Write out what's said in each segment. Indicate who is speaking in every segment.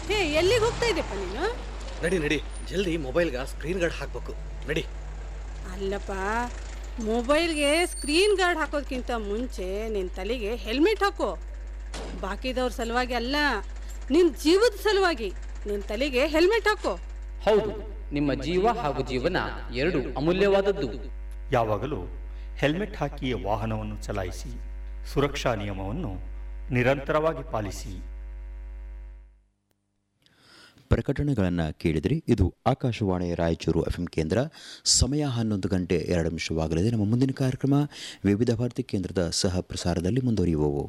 Speaker 1: ಹೇ ಎಲ್ಲಿಗೆ ಹೋಗ್ತಾ ಇದ್ದೆಪ್ಪ ನೀನು
Speaker 2: ನಡಿ ನಡಿ ಜಲ್ದಿ ಮೊಬೈಲ್ಗೆ ಸ್ಕ್ರೀನ್ ಗಾರ್ಡ್ ಹಾಕ್ಬೇಕು ನಡಿ
Speaker 1: ಅಲ್ಲಪ್ಪ ಮೊಬೈಲ್ಗೆ ಸ್ಕ್ರೀನ್ ಗಾರ್ಡ್ ಹಾಕೋದ್ಕಿಂತ ಮುಂಚೆ ನಿನ್ನ ತಲೆಗೆ ಹೆಲ್ಮೆಟ್ ಹಾಕೋ ಬಾಕಿದವ್ರ ಸಲುವಾಗಿ ಅಲ್ಲ ನಿನ್ನ ಜೀವದ ಸಲುವಾಗಿ ನಿನ್ನ ತಲೆಗೆ ಹೆಲ್ಮೆಟ್ ಹಾಕೋ
Speaker 3: ಹೌದು ನಿಮ್ಮ ಜೀವ ಹಾಗೂ ಜೀವನ ಎರಡು ಅಮೂಲ್ಯವಾದದ್ದು
Speaker 4: ಯಾವಾಗಲೂ ಹೆಲ್ಮೆಟ್ ಹಾಕಿಯೇ ವಾಹನವನ್ನು ಚಲಾಯಿಸಿ ಸುರಕ್ಷಾ ನಿಯಮವನ್ನು ನಿರಂತರವಾಗಿ ಪಾಲಿಸಿ
Speaker 5: ಪ್ರಕಟಣೆಗಳನ್ನು ಕೇಳಿದ್ರಿ ಇದು ಆಕಾಶವಾಣಿ ರಾಯಚೂರು ಎಫ್ ಕೇಂದ್ರ ಸಮಯ ಹನ್ನೊಂದು ಗಂಟೆ ಎರಡು ನಿಮಿಷವಾಗಲಿದೆ ನಮ್ಮ ಮುಂದಿನ ಕಾರ್ಯಕ್ರಮ ವಿವಿಧ ಭಾರತಿ ಕೇಂದ್ರದ ಸಹ ಪ್ರಸಾರದಲ್ಲಿ ಮುಂದುವರಿಯುವವು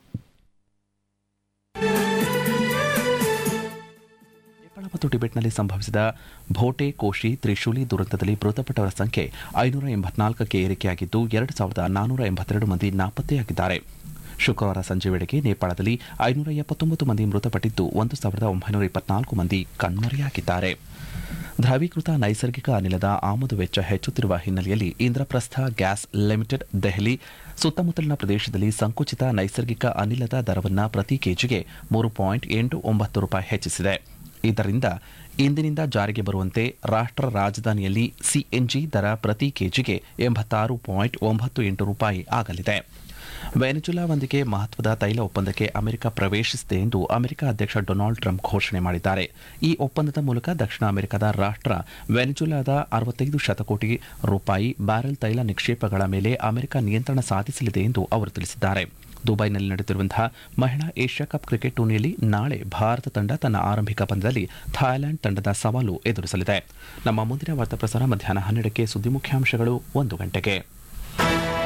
Speaker 6: ನೇಪಾಳ ಮತ್ತು ಟಿಬೆಟ್ನಲ್ಲಿ ಸಂಭವಿಸಿದ ಭೋಟೆ ಕೋಶಿ ತ್ರಿಶೂಲಿ ದುರಂತದಲ್ಲಿ ಮೃತಪಟ್ಟವರ ಸಂಖ್ಯೆ ಐನೂರ ಎಂಬತ್ನಾಲ್ಕಕ್ಕೆ ಏರಿಕೆಯಾಗಿದ್ದು ಎರಡು ಸಾವಿರದ ನಾನ್ನೂರ ಎಂಬತ್ತೆರಡು ಮಂದಿ ನಾಪತ್ತೆಯಾಗಿದ್ದಾರೆ ಶುಕ್ರವಾರ ಸಂಜೆ ವೇಳೆಗೆ ನೇಪಾಳದಲ್ಲಿ ಐನೂರ ಎಪ್ಪತ್ತೊಂಬತ್ತು ಮಂದಿ ಮೃತಪಟ್ಟಿದ್ದು ಒಂದು ಸಾವಿರದ ಒಂಬೈನೂರ ಇಪ್ಪತ್ನಾಲ್ಕು ಮಂದಿ ಕಣ್ಮರೆಯಾಗಿದ್ದಾರೆ ದ್ರವೀಕೃತ ನೈಸರ್ಗಿಕ ಅನಿಲದ ಆಮದು ವೆಚ್ಚ ಹೆಚ್ಚುತ್ತಿರುವ ಹಿನ್ನೆಲೆಯಲ್ಲಿ ಇಂದ್ರಪ್ರಸ್ಥ ಗ್ಯಾಸ್ ಲಿಮಿಟೆಡ್ ದೆಹಲಿ ಸುತ್ತಮುತ್ತಲಿನ ಪ್ರದೇಶದಲ್ಲಿ ಸಂಕುಚಿತ ನೈಸರ್ಗಿಕ ಅನಿಲದ ದರವನ್ನು ಪ್ರತಿ ಕೆಜಿಗೆ ಮೂರು ಪಾಯಿಂಟ್ ಎಂಟು ಒಂಬತ್ತು ರೂಪಾಯಿ ಹೆಚ್ಚಿಸಿದೆ ಇದರಿಂದ ಇಂದಿನಿಂದ ಜಾರಿಗೆ ಬರುವಂತೆ ರಾಷ್ಟ್ರ ರಾಜಧಾನಿಯಲ್ಲಿ ಸಿಎನ್ಜಿ ದರ ಪ್ರತಿ ಕೆಜಿಗೆ ಎಂಬತ್ತಾರು ಪಾಯಿಂಟ್ ಒಂಬತ್ತು ಎಂಟು ರೂಪಾಯಿ ಆಗಲಿದೆ ವೆನೆಜುಲಾವೊಂದಿಗೆ ಮಹತ್ವದ ತೈಲ ಒಪ್ಪಂದಕ್ಕೆ ಅಮೆರಿಕ ಪ್ರವೇಶಿಸಿದೆ ಎಂದು ಅಮೆರಿಕ ಅಧ್ಯಕ್ಷ ಡೊನಾಲ್ಡ್ ಟ್ರಂಪ್ ಘೋಷಣೆ ಮಾಡಿದ್ದಾರೆ ಈ ಒಪ್ಪಂದದ ಮೂಲಕ ದಕ್ಷಿಣ ಅಮೆರಿಕದ ರಾಷ್ಟ್ರ ವೆನೆಜುಲಾದ ಅರವತ್ತೈದು ಶತಕೋಟಿ ರೂಪಾಯಿ ಬ್ಯಾರೆಲ್ ತೈಲ ನಿಕ್ಷೇಪಗಳ ಮೇಲೆ ಅಮೆರಿಕ ನಿಯಂತ್ರಣ ಸಾಧಿಸಲಿದೆ ಎಂದು ಅವರು ತಿಳಿಸಿದ್ದಾರೆ ದುಬೈನಲ್ಲಿ ನಡೆಯುತ್ತಿರುವಂತಹ ಮಹಿಳಾ ಏಷ್ಯಾ ಕಪ್ ಕ್ರಿಕೆಟ್ ಟೂರ್ನಿಯಲ್ಲಿ ನಾಳೆ ಭಾರತ ತಂಡ ತನ್ನ ಆರಂಭಿಕ ಪಂದ್ಯದಲ್ಲಿ ಥಾಯ್ಲೆಂಡ್ ತಂಡದ ಸವಾಲು ಎದುರಿಸಲಿದೆ ನಮ್ಮ ಮುಂದಿನ ವಾರ್ತಾ ಪ್ರಸಾರ ಮಧ್ಯಾಹ್ನ ಹನ್ನೆರಡಕ್ಕೆ ಸುದ್ದಿ ಮುಖ್ಯಾಂಶಗಳು ಒಂದು ಗಂಟೆಗೆ